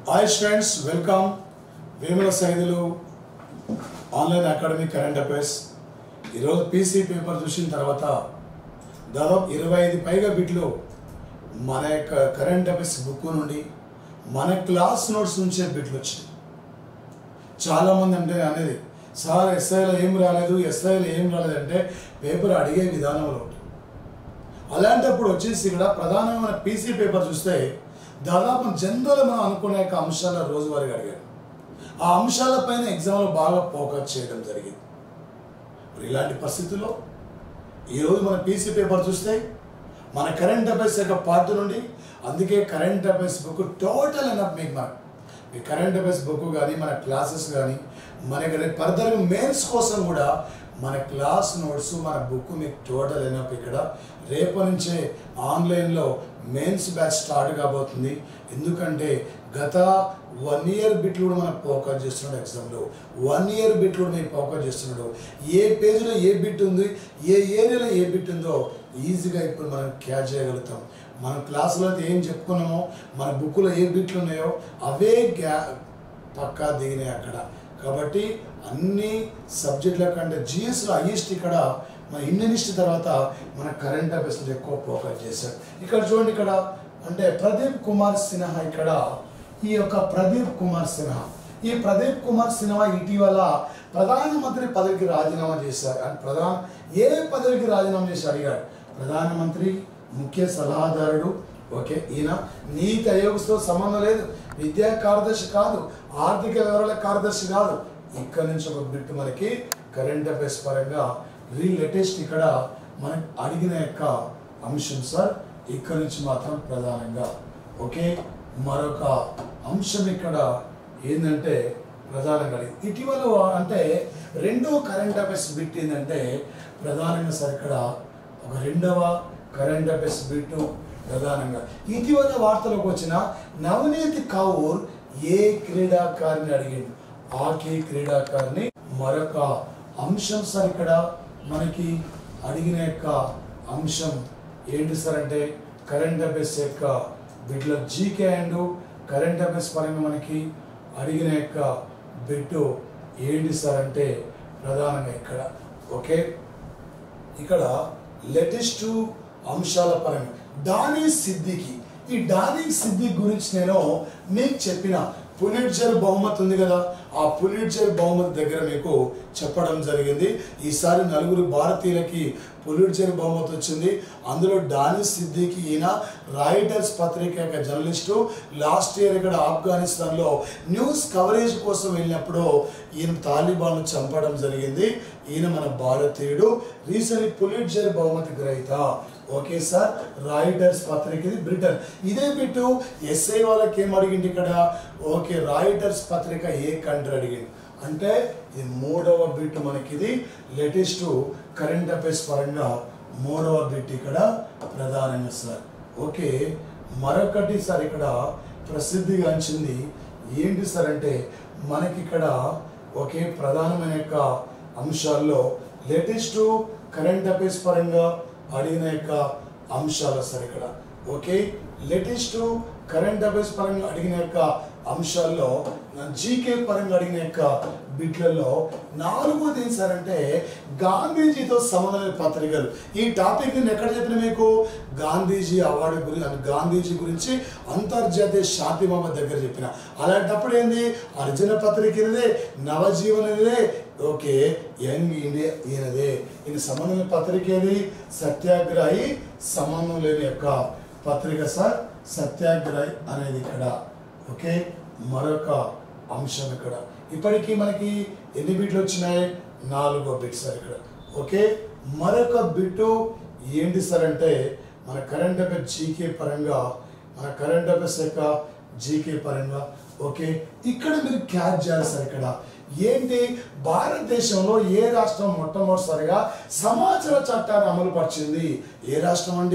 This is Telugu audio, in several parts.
hi students welcome Vemula Saidulu online academy current affairs ఈరోజు పీసీ పేపర్ చూసిన తర్వాత దాదాపు ఇరవై ఐదు పైగా బిట్లు మన యొక్క కరెంట్ అఫైర్స్ బుక్ నుండి మన క్లాస్ నోట్స్ నుంచే బిట్లు వచ్చినాయి చాలామంది అంటే అనేది సార్ ఎస్ఐలో ఏం రాలేదు ఎస్ఐలో ఏం రాలేదు అంటే పేపర్ అడిగే విధానంలో ఉంటుంది అలాంటప్పుడు వచ్చేసి ఇక్కడ ప్రధానమైన పీసీ పేపర్ చూస్తే దాదాపు జనరల్ మనం అనుకునే యొక్క అంశాల రోజువారీగా అడిగారు ఆ అంశాలపైన ఎగ్జామ్లో బాగా ఫోకస్ చేయడం జరిగింది మరి ఇలాంటి పరిస్థితుల్లో ఈరోజు మన పీసీ పేపర్ చూస్తే మన కరెంట్ అఫైర్స్ యొక్క పార్ట్ నుండి అందుకే కరెంట్ అఫైర్స్ బుక్ టోటల్ అన్నది మీకు మన మీ కరెంట్ అఫైర్స్ బుక్ కానీ మన క్లాసెస్ కానీ మనకి ఫర్దర్ మెయిన్స్ కోసం కూడా మన క్లాస్ నోట్స్ మన బుక్ మీకు టోటల్ అయినప్పుడు ఇక్కడ రేపటి నుంచే ఆన్లైన్లో మెయిన్స్ బ్యాచ్ స్టార్ట్ కాబోతుంది ఎందుకంటే గత వన్ ఇయర్ బిట్లు కూడా మనం ఫోకస్ చేస్తున్నాడు ఎగ్జామ్లో వన్ ఇయర్ బిట్లు కూడా మేము ఫోకస్ చేస్తున్నాడు ఏ పేజీలో ఏ బిట్ ఉంది ఏ ఏరియాలో ఏ బిట్ ఉందో ఈజీగా ఇప్పుడు మనం క్యాచ్ చేయగలుగుతాం మన క్లాసులో అయితే ఏం చెప్పుకున్నామో మన బుక్లో ఏ బిట్లు ఉన్నాయో అవే గ్యా పక్కా దిగినాయి అక్కడ కాబట్టి అన్ని సబ్జెక్టుల కంటే జిఎస్లో హైయెస్ట్ ఇక్కడ మన ఇండియన్ హిస్టరీ తర్వాత మన కరెంట్ అఫైర్స్ మీద ఎక్కువ ఫోకస్ చేశారు ఇక్కడ చూడండి ఇక్కడ అంటే ప్రదీప్ కుమార్ సిన్హా ఇక్కడ ఈ యొక్క ప్రదీప్ కుమార్ సిన్హా ఈ ప్రదీప్ కుమార్ సిన్హా ఇటీవల ప్రధానమంత్రి పదవికి రాజీనామా చేశారు అండ్ ప్రధాన ఏ పదవికి రాజీనామా చేసి అడిగాడు ప్రధానమంత్రి ముఖ్య సలహాదారుడు ఓకే ఈయన నీతి ఆయోగ్తో సంబంధం లేదు విద్యా కార్యదర్శి కాదు ఆర్థిక వివరాల కార్యదర్శి కాదు ఇక్కడ నుంచి ఒక బిట్ మనకి కరెంట్ అఫైర్స్ పరంగా రీ లేటెస్ట్ ఇక్కడ మనకి అడిగిన యొక్క అంశం సార్ ఇక్కడ నుంచి మాత్రం ప్రధానంగా ఓకే మరొక అంశం ఇక్కడ ఏంటంటే ప్రధానంగా అడిగి- ఇటీవల అంటే రెండో కరెంట్ అఫైర్స్ బిట్ ఏంటంటే ప్రధానంగా సార్ ఇక్కడ ఒక రెండవ కరెంట్ అఫైర్స్ బిట్ ప్రధానంగా ఇటీవల వార్తలకు వచ్చిన నవనీత్ కౌర్ ఏ క్రీడాకారిని అడిగింది హాకీ క్రీడాకారిని మరొక అంశం సార్ ఇక్కడ మనకి అడిగిన యొక్క అంశం ఏంటి సార్ అంటే కరెంట్ అఫైర్స్ యొక్క బిడ్ల జీకే అండ్ కరెంట్ అఫైర్స్ పరంగా మనకి అడిగిన యొక్క బిట్టు ఏంటి సార్ అంటే ప్రధానంగా ఇక్కడ ఓకే ఇక్కడ లేటెస్ట్ అంశాల పరంగా డానీ సిద్దికి ఈ డానీ సిద్దిక్ గురించి నేను మీకు చెప్పిన పులిట్జర్ బహుమతి ఉంది కదా ఆ పులిట్జర్ బహుమతి దగ్గర మీకు చెప్పడం జరిగింది ఈసారి నలుగురు భారతీయులకి పులిట్జర్ బహుమతి వచ్చింది అందులో డానీ సిద్దికి ఈయన రాయిటర్స్ పత్రిక యొక్క జర్నలిస్టు లాస్ట్ ఇయర్ ఇక్కడ ఆఫ్ఘనిస్తాన్లో న్యూస్ కవరేజ్ కోసం వెళ్ళినప్పుడు ఈయన తాలిబాన్ను చంపడం జరిగింది ఈయన మన భారతీయుడు రీసెంట్ పులిట్జర్ బహుమతి గ్రహీత ఓకే సార్ రాయిటర్స్ పత్రిక ఇది బ్రిటన్ ఇదే బిట్టు ఎస్ఐ వాళ్ళకి ఏం అడిగింది ఇక్కడ ఓకే రాయిటర్స్ పత్రిక ఏ కంట్రీ అడిగింది అంటే ఇది మూడవ బిట్ మనకి ఇది లేటెస్ట్ కరెంట్ అఫైర్స్ పరంగా మూడవ బిట్ ఇక్కడ ప్రధానంగా సార్ ఓకే మరొకటి సార్ ఇక్కడ ప్రసిద్ధిగాంచింది ఏంటి సార్ అంటే మనకి ఇక్కడ ఒకే ప్రధానమైన యొక్క అంశాల్లో లేటెస్ట్ కరెంట్ అఫైర్స్ పరంగా అడిగిన యొక్క అంశాలు సార్ ఇక్కడ ఓకే లేటెస్ట్ కరెంట్ అఫైర్స్ పరంగా అడిగిన యొక్క అంశాల్లో జీకే పరంగా అడిగిన యొక్క బిట్లలో నాలుగోది ఏం సార్ అంటే గాంధీజీతో సంబంధమైన పత్రికలు ఈ టాపిక్ నేను ఎక్కడ చెప్పిన మీకు గాంధీజీ అవార్డు గురించి గాంధీజీ గురించి అంతర్జాతీయ శాంతి మహమ్మద్ దగ్గర చెప్పిన అలాంటప్పుడు ఏంది అర్జున పత్రిక ఇదే నవజీవన్ ఇదే ఓకే యంగ్ ఇండియా ఈయనదే ఈయన సంబంధం పత్రిక ఏది సత్యాగ్రహి సంబంధం లేని యొక్క పత్రిక సార్ సత్యాగ్రహి అనేది ఇక్కడ ఓకే మరొక అంశం ఇక్కడ ఇప్పటికీ మనకి ఎన్ని బిట్లు వచ్చినాయి నాలుగో బిట్ సార్ ఇక్కడ ఓకే మరొక బిట్టు ఏంటి సార్ అంటే మన కరెంట్ అఫైర్ జీకే పరంగా మన కరెంట్ అఫైర్స్ యొక్క జీకే పరంగా ఓకే ఇక్కడ మీరు క్యాచ్ చేయాలి సార్ ఇక్కడ ఏంటి భారతదేశంలో ఏ రాష్ట్రం మొట్టమొదటిసారిగా సమాచార చట్టాన్ని అమలు పరిచింది ఏ రాష్ట్రం అండి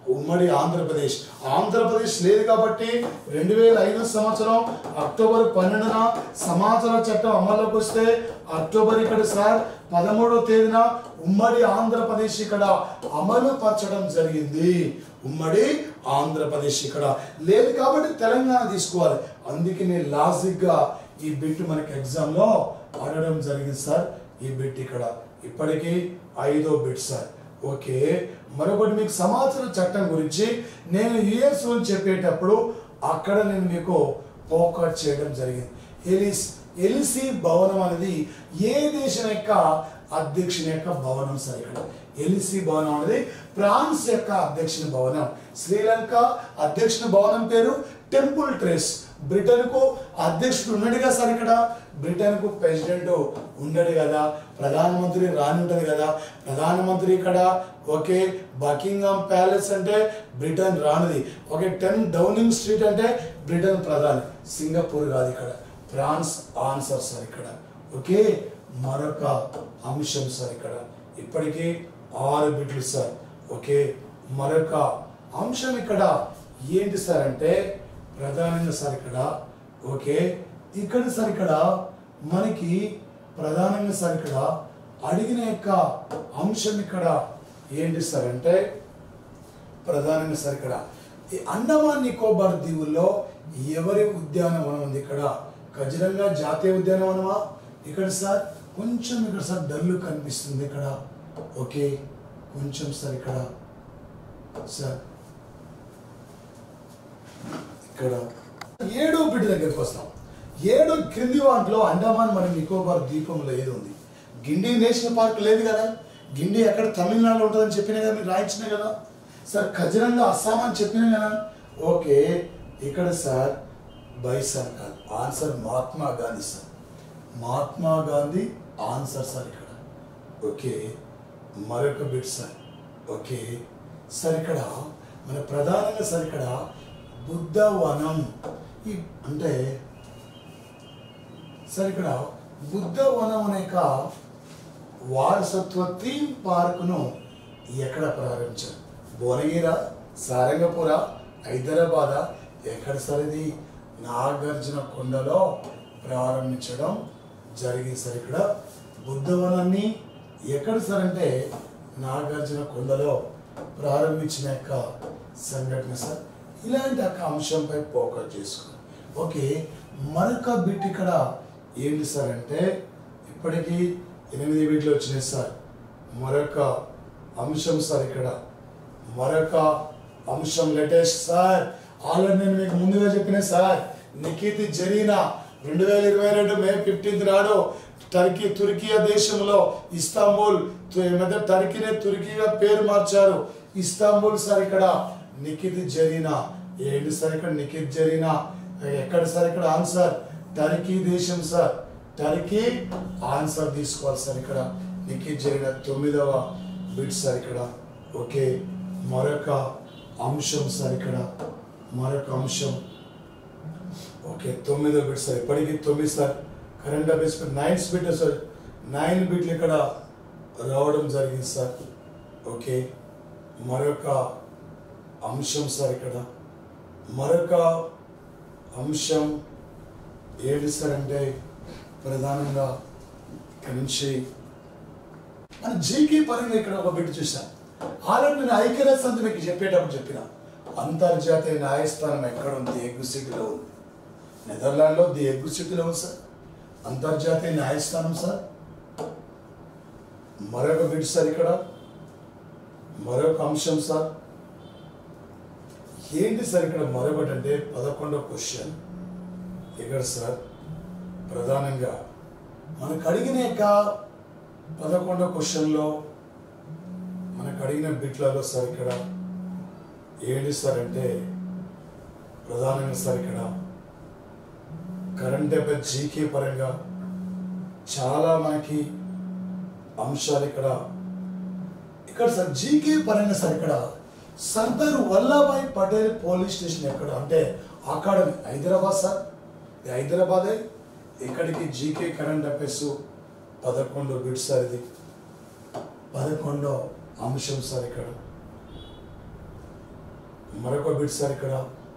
ఉమ్మడి ఆంధ్రప్రదేశ్ ఆంధ్రప్రదేశ్ లేదు కాబట్టి రెండు వేల ఐదు సంవత్సరం అక్టోబర్ పన్నెండున సమాచార చట్టం అమల్లోకి వస్తే అక్టోబర్ ఇక్కడ సార్ పదమూడవ తేదీన ఉమ్మడి ఆంధ్రప్రదేశ్ ఇక్కడ అమలు పరచడం జరిగింది ఉమ్మడి ఆంధ్రప్రదేశ్ ఇక్కడ లేదు కాబట్టి తెలంగాణ తీసుకోవాలి అందుకే నేను లాజిక్గా ఈ బిట్ మనకి ఎగ్జామ్లో అడగడం జరిగింది సార్ ఈ బిట్ ఇక్కడ ఇప్పటికీ ఐదో బిట్ సార్ ఓకే మరొకటి మీకు సమాచార చట్టం గురించి నేను యుఎస్ చెప్పేటప్పుడు అక్కడ నేను మీకు పోకట్ చేయడం జరిగింది ఎలిస్ ఎలిసి భవనం అనేది ఏ దేశం యొక్క అధ్యక్షుని యొక్క భవనం సార్ ఇక్కడ ఎలిసి భవనం అనేది ఫ్రాన్స్ యొక్క అధ్యక్షుని భవనం శ్రీలంక అధ్యక్షుని భవనం పేరు టెంపుల్ ట్రేస్ బ్రిటన్ కు అధ్యక్షుడు ఉన్నాడు కదా సార్ ఇక్కడ బ్రిటన్ కు ప్రెసిడెంట్ ఉండడు కదా ప్రధానమంత్రి రాని ఉంటది కదా ప్రధానమంత్రి ఇక్కడ ఓకే బకింగ్హామ్ ప్యాలెస్ అంటే బ్రిటన్ రానిది ఓకే టెన్ డౌనింగ్ స్ట్రీట్ అంటే బ్రిటన్ ప్రధాని సింగపూర్ కాదు ఇక్కడ ఫ్రాన్స్ ఆన్సర్ సార్ ఇక్కడ ఓకే మరొక అంశం సార్ ఇక్కడ ఇప్పటికీ ఆరు బిట్లు సార్ ఓకే మరొక అంశం ఇక్కడ ఏంటి సార్ అంటే ప్రధానంగా సార్ ఇక్కడ ఓకే ఇక్కడ సార్ ఇక్కడ మనకి ప్రధానంగా సార్ ఇక్కడ అడిగిన యొక్క అంశం ఇక్కడ ఏంటి సార్ అంటే ప్రధానంగా సార్ ఇక్కడ ఈ అండమాన్ నికోబార్ దీవుల్లో ఎవరి ఉద్యానవనం ఉంది ఇక్కడ ఖచ్చితంగా జాతీయ ఉద్యానవనమా ఇక్కడ సార్ కొంచెం ఇక్కడ సార్ డల్లు కనిపిస్తుంది ఇక్కడ ఓకే కొంచెం సార్ ఇక్కడ సార్ ఇక్కడ ఏడో బిడ్డ దగ్గరికి వస్తాం ఏడో క్రింది వాటిలో అండమాన్ మరియు నికోబార్ ద్వీపంలో ఏది ఉంది గిండి నేషనల్ పార్క్ లేదు కదా గిండి ఎక్కడ తమిళనాడులో ఉంటుందని చెప్పినా కదా మీరు రాయించిన కదా సార్ ఖజరంగా అస్సాం అని చెప్పినా కదా ఓకే ఇక్కడ సార్ బైసాన్ కాదు answer Mahatma Gandhi sir Mahatma Gandhi answer sir ఇక్కడ ఓకే మరొక బిట్ సార్ ఓకే సార్ ఇక్కడ మన ప్రధానంగా సార్ ఇక్కడ బుద్ధవనం ఈ అంటే సార్ ఇక్కడ బుద్ధవనం అనే ఒక వారసత్వ థీమ్ పార్కును ఎక్కడ ప్రారంభించారు భువనగిర సారంగపుర హైదరాబాద్ ఎక్కడ సార్ ఇది నాగార్జున కొండలో ప్రారంభించడం జరిగింది సార్ ఇక్కడ బుద్ధవనాన్ని ఎక్కడ సార్ అంటే నాగార్జున కొండలో ప్రారంభించిన యొక్క సంఘటన సార్ ఇలాంటి ఒక అంశంపై ఫోకస్ చేసుకోండి ఓకే మరొక బిట్ ఇక్కడ ఏంటి సార్ అంటే ఇప్పటికీ ఎనిమిది బిట్లు వచ్చినాయి సార్ మరొక అంశం సార్ ఇక్కడ మరొక అంశం లేటెస్ట్ సార్ ఆల్రెడీ నేను మీకు ముందుగా చెప్పిన సార్ నిఖితి జరీనా రెండు వేల ఇరవై రెండు మే ఫిఫ్టీన్త్ నాడు టర్కీ తుర్కియా దేశంలో ఇస్తాంబుల్ తు- ఈ మధ్య టర్కీనే తుర్కీగా పేరు మార్చారు ఇస్తాంబుల్ సార్ ఇక్కడ నిఖిత్ జరీనా ఏంటి సార్ ఇక్కడ నిఖిత్ జరీనా ఎక్కడ సార్ ఇక్కడ ఆన్సర్ టర్కీ దేశం సార్ టర్కీ ఆన్సర్ తీసుకోవాలి సార్ ఇక్కడ నిఖిత్ జరీనా తొమ్మిదవ బిట్ సార్ ఇక్కడ ఓకే మరొక అంశం సార్ ఇక్కడ మరొక అంశం ఓకే తొమ్మిదో బిట్ సార్ ఇప్పటికి తొమ్మిది sir current affairs nine bit sir nine బిట్లు ఇక్కడ రావడం జరిగింది సార్ ఓకే మరొక అంశం సార్ ఇక్కడ మరొక అంశం ఏంటి సార్ అంటే ప్రధానంగా ఇక్కడి నుంచి మన జీకే పరంగా ఇక్కడ ఒక బిట్ చూశాను ఆల్రెడీ నేను ఐక్యరాజ్య సంస్థ మీకు చెప్పేటప్పుడు చెప్పిన అంతర్జాతీయ న్యాయస్థానం ఎక్కడ ఉంది ఎగ్గు సిటీలో ఉంది నెదర్లాండ్లో ది ఎగ్గు సిటీలో ఉంది సార్ అంతర్జాతీయ న్యాయస్థానం సార్ మరొక బిట్ సార్ ఇక్కడ మరొక అంశం సార్ ఏంటి సార్ ఇక్కడ మరొకటి అంటే పదకొండవ క్వశ్చన్ ఇక్కడ సార్ ప్రధానంగా మనకు అడిగిన యొక్క పదకొండవ క్వశ్చన్లో మనకు అడిగిన బిట్లలో సార్ ఇక్కడ ఏంటి సార్ అంటే ప్రధానంగా సార్ ఇక్కడ కరెంట్ అఫైర్ జీకే పరంగా చాలా మనకి అంశాలు ఇక్కడ ఇక్కడ సార్ జీకే పరంగా సార్ ఇక్కడ సర్దార్ వల్లభాయ్ పటేల్ పోలీస్ స్టేషన్ ఎక్కడ అంటే అకాడమీ హైదరాబాద్ సార్ ఇది హైదరాబాదే ఇక్కడికి జీకే కరెంట్ అఫైర్స్ పదకొండు బిట్స్ సార్ ఇది పదకొండో అంశం సార్ ఇక్కడ మరొక బిట్ సార్ ఇక్కడ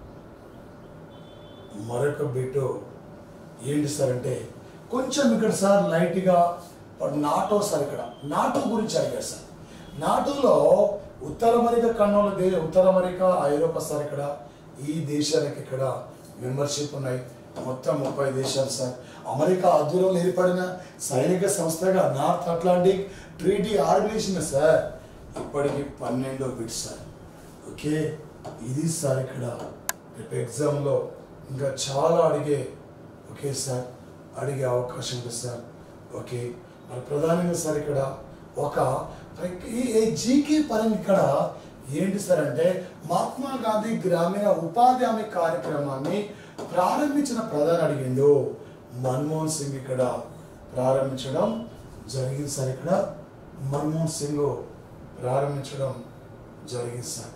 మరొక బిట్ ఏంటి సార్ అంటే కొంచెం ఇక్కడ సార్ లైట్గా వాడు నాటో సార్ ఇక్కడ నాటో గురించి అడిగారు సార్ నాటోలో ఉత్తర అమెరికా కన్నుల దే ఉత్తర అమెరికా ఐరోపా సార్ ఇక్కడ ఈ దేశాలకు ఇక్కడ మెంబర్షిప్ ఉన్నాయి మొత్తం ముప్పై దేశాలు సార్ అమెరికా ఆధ్వర్యంలో ఏర్పడిన సైనిక సంస్థగా North Atlantic Treaty Organization sir ఇప్పటికి పన్నెండో బిట్ సార్ ఓకే ఇది సార్ ఇక్కడ రేపు ఎగ్జామ్లో ఇంకా చాలా అడిగే ఓకే సార్ అడిగే అవకాశం ఉంది సార్ ఓకే మరి ప్రధానంగా సార్ ఇక్కడ ఒక ఈ- ఈ జీకే పరంగా ఇక్కడ ఏంటి సార్ అంటే మహాత్మా గాంధీ గ్రామీణ ఉపాధి హామీ కార్యక్రమాన్ని ప్రారంభించిన ప్రధాని అడిగిండు మన్మోహన్ సింగ్ ఇక్కడ ప్రారంభించడం జరిగింది సార్ ఇక్కడ మన్మోహన్ సింగ్ ప్రారంభించడం జరిగింది సార్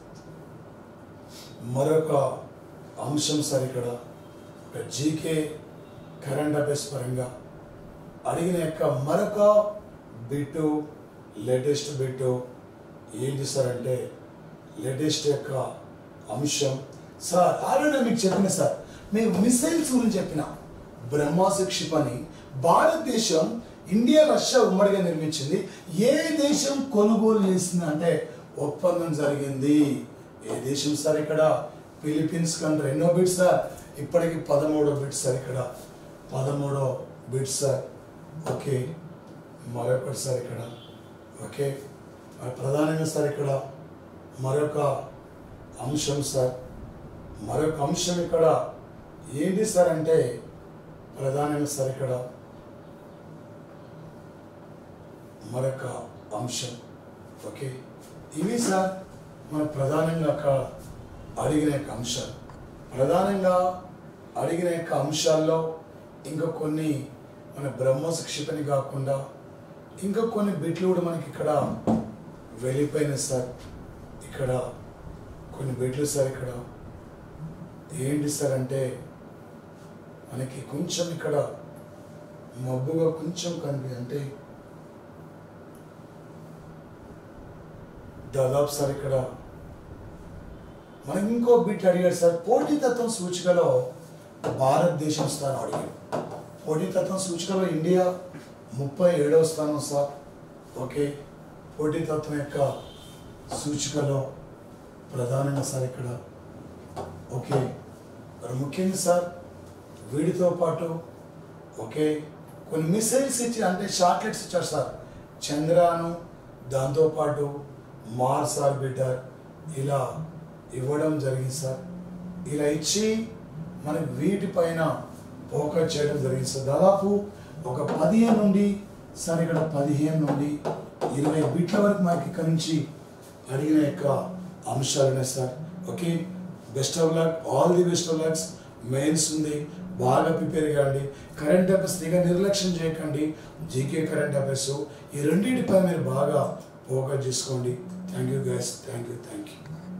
మరొక అంశం సార్ ఇక్కడ ఒక జీకే కరెంట్ అఫైర్స్ పరంగా అడిగిన యొక్క మరొక బిట్టు లేటెస్ట్ బిట్టు ఏంటి సార్ అంటే లేటెస్ట్ యొక్క అంశం సార్ ఆల్రెడీ మీకు చెప్పిన సార్ మీకు మిసైల్స్ గురించి చెప్పిన బ్రహ్మాస్త్ర క్షిపణి భారతదేశం ఇండియా రష్యా ఉమ్మడిగా నిర్మించింది ఏ దేశం కొనుగోలు చేసింది అంటే ఒప్పందం జరిగింది ఏ దేశం సార్ ఇక్కడ ఫిలిప్పీన్స్ కంట్రీ ఎన్నో బిట్ సార్ ఇప్పటికి పదమూడో బిట్ సార్ ఇక్కడ పదమూడో బిట్ సార్ ఓకే మరొకటి సార్ ఇక్కడ ఓకే మరి ప్రధానంగా సార్ ఇక్కడ మరొక అంశం సార్ మరొక అంశం ఇక్కడ ఏంటి సార్ అంటే ప్రధానంగా సార్ ఇక్కడ మరొక అంశం ఓకే ఇవి సార్ మన ప్రధానంగా అక్కడ అడిగిన యొక్క అంశాలు ప్రధానంగా అడిగిన యొక్క అంశాల్లో ఇంకా కొన్ని మన బ్రహ్మోస్ క్షిపణి కాకుండా ఇంకా కొన్ని బిట్లు కూడా మనకి ఇక్కడ వెళ్ళిపోయినాయి సార్ ఇక్కడ కొన్ని బిట్లు సార్ ఇక్కడ ఏంటి సార్ అంటే మనకి కొంచెం ఇక్కడ మబ్బుగా కొంచెం కనిపి అంటే దాదాపు సార్ ఇక్కడ మనకి ఇంకో బిట్ అడిగాడు సార్ పోటీతత్వం సూచికలో భారతదేశం స్థానం అడిగాడు పోటీతత్వం సూచికలో ఇండియా ముప్పై ఏడవ స్థానం సార్ ఓకే పోటీతత్వం యొక్క సూచికలో ప్రధానంగా సార్ ఇక్కడ ఓకే మరి ముఖ్యంగా సార్ వీటితో పాటు ఓకే కొన్ని మిసైల్స్ ఇచ్చి అంటే షార్ట్లెట్స్ ఇచ్చారు సార్ చంద్రాను దాంతోపాటు మార్స్ ఆర్బిటర్ ఇలా ఇవ్వడం జరిగింది సార్ ఇలా ఇచ్చి మనకి వీటిపైన ఫోకస్ చేయడం జరిగింది సార్ దాదాపు ఒక పదిహేను నుండి సార్ ఇక్కడ పదిహేను నుండి ఇరవై బిట్ల వరకు మనకి ఇక్కడ నుంచి అడిగిన యొక్క అంశాలు ఉన్నాయి sir okay best of luck all the best of lucks mains ఉంది బాగా ప్రిపేర్ కాండి కరెంట్ అఫైర్స్ దిగ నిర్లక్ష్యం చేయకండి జీకే కరెంట్ అఫైర్స్ ఈ రెండింటిపై మీరు బాగా ఫోకస్ చేసుకోండి thank you guys thank you thank you